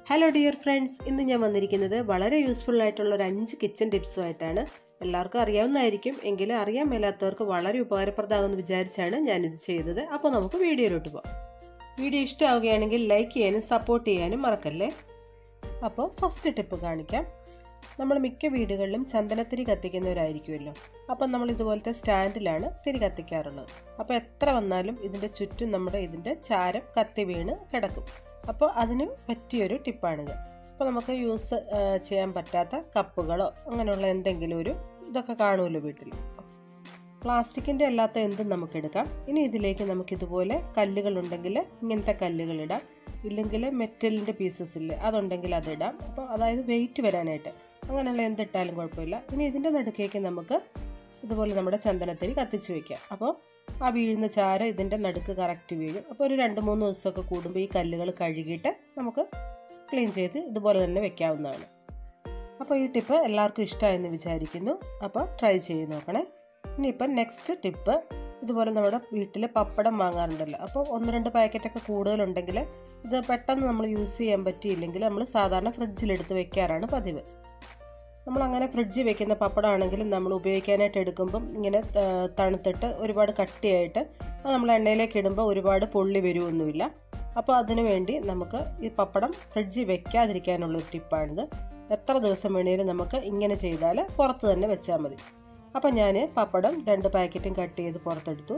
hello dear friends ഇന്ന് ഞാൻ വന്നിരിക്കുന്നത് വളരെ യൂസ്ഫുൾ ആയിട്ടുള്ള ഒരു അഞ്ച് കിച്ചൺ ടിപ്സുമായിട്ടാണ് എല്ലാവർക്കും അറിയാവുന്നതായിരിക്കും എങ്കിലും അറിയാൻ മേലാത്തവർക്ക് വളരെ ഉപകാരപ്രദമാകുമെന്ന് വിചാരിച്ചാണ് ഞാനിത് ചെയ്തത് അപ്പോൾ നമുക്ക് വീഡിയോയിലോട്ട് പോകാം വീഡിയോ ഇഷ്ടമാവുകയാണെങ്കിൽ ലൈക്ക് ചെയ്യാനും സപ്പോർട്ട് ചെയ്യാനും മറക്കല്ലേ അപ്പോൾ ഫസ്റ്റ് ടിപ്പ് കാണിക്കാം നമ്മൾ മിക്ക വീടുകളിലും ചന്ദനത്തിരി കത്തിക്കുന്നവരായിരിക്കുമല്ലോ അപ്പം നമ്മൾ ഇതുപോലത്തെ സ്റ്റാൻഡിലാണ് തിരി കത്തിക്കാറുള്ളത് അപ്പോൾ എത്ര വന്നാലും ഇതിൻ്റെ ചുറ്റും നമ്മുടെ ഇതിൻ്റെ ചാരം കത്തി വീണ് കിടക്കും അപ്പോൾ അതിനും പറ്റിയൊരു ടിപ്പാണിത് അപ്പോൾ നമുക്ക് യൂസ് ചെയ്യാൻ പറ്റാത്ത കപ്പുകളോ അങ്ങനെയുള്ള എന്തെങ്കിലും ഒരു ഇതൊക്കെ കാണുമല്ലോ വീട്ടിൽ പ്ലാസ്റ്റിക്കിൻ്റെ അല്ലാത്ത എന്തും നമുക്ക് എടുക്കാം ഇനി ഇതിലേക്ക് നമുക്കിതുപോലെ കല്ലുകളുണ്ടെങ്കിൽ ഇങ്ങനത്തെ കല്ലുകൾ ഇടാം ഇല്ലെങ്കിൽ മെറ്റലിൻ്റെ പീസസ് ഇല്ലേ അതുണ്ടെങ്കിൽ അതിടാം അപ്പോൾ അതായത് വെയിറ്റ് വരാനായിട്ട് അങ്ങനെയുള്ള എന്തിട്ടാലും കുഴപ്പമില്ല ഇനി ഇതിൻ്റെ നടുക്കേക്ക് നമുക്ക് ഇതുപോലെ നമ്മുടെ ചന്ദനത്തിരി കത്തിച്ച് വയ്ക്കാം അപ്പോൾ ആ വീഴുന്ന ചാര ഇതിൻ്റെ നടുക്ക് കറക്റ്റ് വീഴും അപ്പോൾ ഒരു രണ്ട് മൂന്ന് ദിവസമൊക്കെ കൂടുമ്പോൾ ഈ കല്ലുകൾ കഴുകിയിട്ട് നമുക്ക് ക്ലീൻ ചെയ്ത് ഇതുപോലെ തന്നെ വെക്കാവുന്നതാണ് അപ്പോൾ ഈ ടിപ്പ് എല്ലാവർക്കും ഇഷ്ടമായെന്ന് വിചാരിക്കുന്നു അപ്പോൾ ട്രൈ ചെയ്ത് നോക്കണേ ഇനിയിപ്പം നെക്സ്റ്റ് ടിപ്പ് ഇതുപോലെ നമ്മുടെ വീട്ടിൽ പപ്പടം വാങ്ങാറുണ്ടല്ലോ അപ്പോൾ ഒന്ന് രണ്ട് പാക്കറ്റൊക്കെ കൂടുതലുണ്ടെങ്കിൽ ഇത് പെട്ടെന്ന് നമ്മൾ യൂസ് ചെയ്യാൻ പറ്റിയില്ലെങ്കിൽ നമ്മൾ സാധാരണ ഫ്രിഡ്ജിലെടുത്ത് വെക്കാറാണ് പതിവ് നമ്മൾ അങ്ങനെ ഫ്രിഡ്ജിൽ വെക്കുന്ന പപ്പടമാണെങ്കിൽ നമ്മൾ ഉപയോഗിക്കാനായിട്ട് എടുക്കുമ്പം ഇങ്ങനെ തണുത്തിട്ട് ഒരുപാട് കട്ടിയായിട്ട് അത് നമ്മൾ എണ്ണയിലേക്ക് ഇടുമ്പോൾ ഒരുപാട് പൊള്ളി വരുമൊന്നുമില്ല അപ്പോൾ അതിനു വേണ്ടി നമുക്ക് ഈ പപ്പടം ഫ്രിഡ്ജിൽ വെക്കാതിരിക്കാനുള്ള ഒരു ടിപ്പാണിത് എത്ര ദിവസം വേണേലും നമുക്ക് ഇങ്ങനെ ചെയ്താൽ പുറത്ത് തന്നെ വെച്ചാൽ മതി അപ്പം ഞാൻ പപ്പടം രണ്ട് പാക്കറ്റും കട്ട് ചെയ്ത് പുറത്തെടുത്തു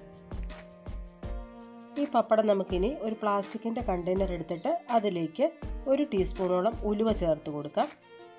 ഈ പപ്പടം നമുക്കിനി ഒരു പ്ലാസ്റ്റിക്കിൻ്റെ കണ്ടെയ്നർ എടുത്തിട്ട് അതിലേക്ക് ഒരു ടീസ്പൂണോളം ഉലുവ ചേർത്ത് കൊടുക്കാം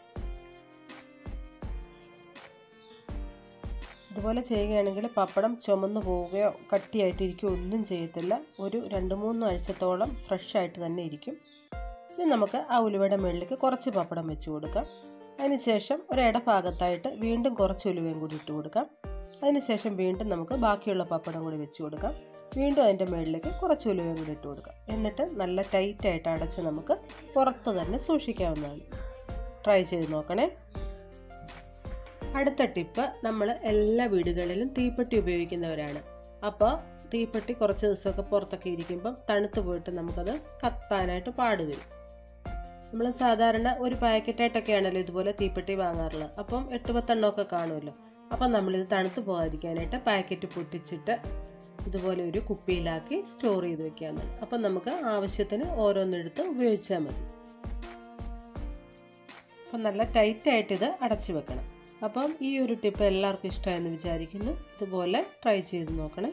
ഇതുപോലെ ചെയ്യുകയാണെങ്കിൽ പപ്പടം ചുമന്നു പോവുകയോ കട്ടിയായിട്ടിരിക്കുകയോ ഒന്നും ചെയ്യത്തില്ല ഒരു രണ്ട് മൂന്ന് ആഴ്ചത്തോളം ഫ്രഷ് ആയിട്ട് തന്നെ ഇരിക്കും ഇനി നമുക്ക് ആ ഉലുവയുടെ മുകളിലേക്ക് കുറച്ച് പപ്പടം വെച്ച് കൊടുക്കാം അതിനുശേഷം ഒരു ഇടഭാഗത്തായിട്ട് വീണ്ടും കുറച്ച് ഉലുവയും കൂടി ഇട്ട് കൊടുക്കാം അതിനുശേഷം വീണ്ടും നമുക്ക് ബാക്കിയുള്ള പപ്പടം കൂടി വെച്ച് കൊടുക്കാം വീണ്ടും അതിൻ്റെ മുകളിലേക്ക് കുറച്ച് ഉലുവയും കൂടി ഇട്ട് കൊടുക്കാം എന്നിട്ട് നല്ല ടൈറ്റായിട്ട് അടച്ച് നമുക്ക് പുറത്ത് തന്നെ സൂക്ഷിക്കാവുന്നതാണ് ട്രൈ ചെയ്ത് നോക്കണേ അടുത്ത ടിപ്പ് നമ്മൾ എല്ലാ വീടുകളിലും തീപ്പെട്ടി ഉപയോഗിക്കുന്നവരാണ് അപ്പോൾ തീപ്പെട്ടി കുറച്ച് ദിവസമൊക്കെ പുറത്തൊക്കെ ഇരിക്കുമ്പം തണുത്ത് പോയിട്ട് നമുക്കത് കത്താനായിട്ട് പാടുവരും നമ്മൾ സാധാരണ ഒരു പാക്കറ്റായിട്ടൊക്കെയാണല്ലോ ഇതുപോലെ തീപ്പെട്ടി വാങ്ങാറുള്ളത് അപ്പം എട്ട് പത്തെണ്ണമൊക്കെ കാണുമല്ലോ അപ്പം നമ്മളിത് തണുത്ത് പോകാതിരിക്കാനായിട്ട് പാക്കറ്റ് പൊട്ടിച്ചിട്ട് ഇതുപോലെ ഒരു കുപ്പിയിലാക്കി സ്റ്റോർ ചെയ്ത് വെക്കാവുന്നതാണ് അപ്പം നമുക്ക് ആവശ്യത്തിന് ഓരോന്നെടുത്ത് ഉപയോഗിച്ചാൽ മതി അപ്പം നല്ല ടൈറ്റായിട്ട് ഇത് അടച്ചു വെക്കണം അപ്പം ഈ ഒരു ടിപ്പ് എല്ലാവർക്കും ഇഷ്ടമായെന്ന് വിചാരിക്കുന്നു ഇതുപോലെ ട്രൈ ചെയ്ത് നോക്കണേ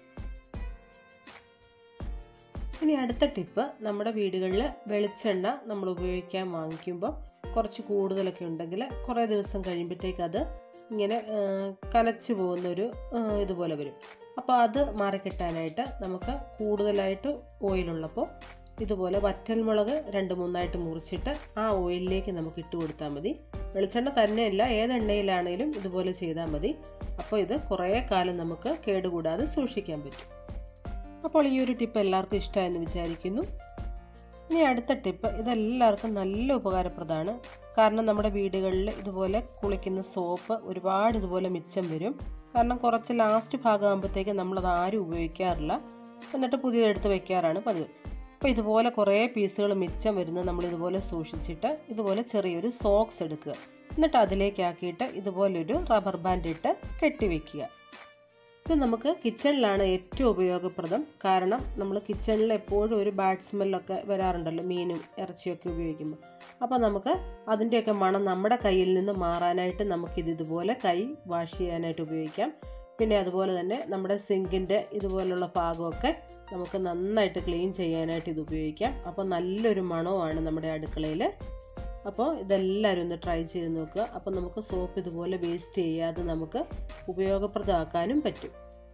ഇനി അടുത്ത ടിപ്പ് നമ്മുടെ വീടുകളിൽ വെളിച്ചെണ്ണ നമ്മൾ ഉപയോഗിക്കാൻ വാങ്ങിക്കുമ്പോൾ കുറച്ച് കൂടുതലൊക്കെ ഉണ്ടെങ്കിൽ കുറേ ദിവസം കഴിയുമ്പോഴത്തേക്ക് അത് ഇങ്ങനെ കനച്ചു പോകുന്നൊരു ഇതുപോലെ വരും അപ്പോൾ അത് മാറിക്കിട്ടാനായിട്ട് നമുക്ക് കൂടുതലായിട്ട് ഓയിലുള്ളപ്പോൾ ഇതുപോലെ വറ്റൽമുളക് രണ്ട് മൂന്നായിട്ട് മുറിച്ചിട്ട് ആ ഓയിലിലേക്ക് നമുക്ക് ഇട്ട് കൊടുത്താൽ മതി വെളിച്ചെണ്ണ തന്നെയല്ല ഏത് എണ്ണയിലാണേലും ഇതുപോലെ ചെയ്താൽ മതി അപ്പോൾ ഇത് കുറേ കാലം നമുക്ക് കേടുകൂടാതെ സൂക്ഷിക്കാൻ പറ്റും അപ്പോൾ ഈ ഒരു ടിപ്പ് എല്ലാവർക്കും ഇഷ്ടമായെന്ന് വിചാരിക്കുന്നു ഇനി അടുത്ത ടിപ്പ് ഇതെല്ലാവർക്കും നല്ല ഉപകാരപ്രദമാണ് കാരണം നമ്മുടെ വീടുകളിൽ ഇതുപോലെ കുളിക്കുന്ന സോപ്പ് ഒരുപാട് ഇതുപോലെ മിച്ചം വരും കാരണം കുറച്ച് ലാസ്റ്റ് ഭാഗമാകുമ്പോഴത്തേക്ക് നമ്മളത് ആരും ഉപയോഗിക്കാറില്ല എന്നിട്ട് പുതിയതെടുത്ത് വെക്കാറാണ് പതിവ് അപ്പോൾ ഇതുപോലെ കുറേ പീസുകൾ മിച്ചം വരുന്നത് നമ്മൾ ഇതുപോലെ സൂക്ഷിച്ചിട്ട് ഇതുപോലെ ചെറിയൊരു സോക്സ് എടുക്കുക എന്നിട്ട് അതിലേക്കാക്കിയിട്ട് ഇതുപോലൊരു റബ്ബർ ബാൻഡ് ഇട്ട് കെട്ടിവെക്കുക ഇത് നമുക്ക് കിച്ചണിലാണ് ഏറ്റവും ഉപയോഗപ്രദം കാരണം നമ്മൾ കിച്ചണിൽ എപ്പോഴും ഒരു ബാഡ് സ്മെല്ലൊക്കെ വരാറുണ്ടല്ലോ മീനും ഇറച്ചിയൊക്കെ ഉപയോഗിക്കുമ്പോൾ അപ്പോൾ നമുക്ക് അതിൻ്റെയൊക്കെ മണം നമ്മുടെ കയ്യിൽ നിന്ന് മാറാനായിട്ട് നമുക്കിത് ഇതുപോലെ കൈ വാഷ് ചെയ്യാനായിട്ട് ഉപയോഗിക്കാം പിന്നെ അതുപോലെ തന്നെ നമ്മുടെ സിങ്കിൻ്റെ ഇതുപോലുള്ള ഭാഗമൊക്കെ നമുക്ക് നന്നായിട്ട് ക്ലീൻ ചെയ്യാനായിട്ട് ഇത് ഉപയോഗിക്കാം അപ്പോൾ നല്ലൊരു മണവുമാണ് നമ്മുടെ അടുക്കളയിൽ അപ്പോൾ ഇതെല്ലാവരും ഒന്ന് ട്രൈ ചെയ്ത് നോക്കുക അപ്പോൾ നമുക്ക് സോപ്പ് ഇതുപോലെ വേസ്റ്റ് ചെയ്യാതെ നമുക്ക് ഉപയോഗപ്രദമാക്കാനും പറ്റും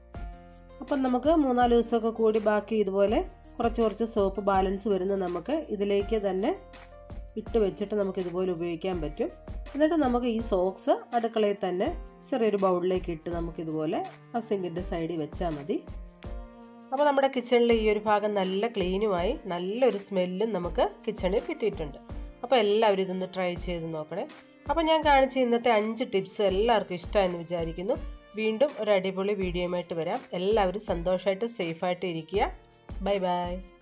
അപ്പം നമുക്ക് മൂന്നാല് ദിവസമൊക്കെ കൂടി ബാക്കി ഇതുപോലെ കുറച്ച് കുറച്ച് സോപ്പ് ബാലൻസ് വരുന്ന നമുക്ക് ഇതിലേക്ക് തന്നെ ഇട്ട് വെച്ചിട്ട് നമുക്ക് ഇതുപോലെ ഉപയോഗിക്കാൻ പറ്റും എന്നിട്ട് നമുക്ക് ഈ സോക്സ് അടുക്കളയിൽ തന്നെ ചെറിയൊരു ബൗളിലേക്ക് ഇട്ട് നമുക്കിതുപോലെ ആ സിങ്കിൻ്റെ സൈഡിൽ വെച്ചാൽ മതി അപ്പോൾ നമ്മുടെ കിച്ചണിലെ ഈ ഒരു ഭാഗം നല്ല ക്ലീനുമായി നല്ലൊരു സ്മെല്ലും നമുക്ക് കിച്ചണിൽ കിട്ടിയിട്ടുണ്ട് അപ്പോൾ എല്ലാവരും ഇതൊന്ന് ട്രൈ ചെയ്ത് നോക്കണേ അപ്പോൾ ഞാൻ കാണിച്ച ഇന്നത്തെ അഞ്ച് ടിപ്സ് എല്ലാവർക്കും ഇഷ്ടമായെന്ന് വിചാരിക്കുന്നു വീണ്ടും ഒരു അടിപൊളി വീഡിയോയുമായിട്ട് വരാം എല്ലാവരും സന്തോഷമായിട്ട് സേഫായിട്ട് ഇരിക്കുക ബൈ ബൈ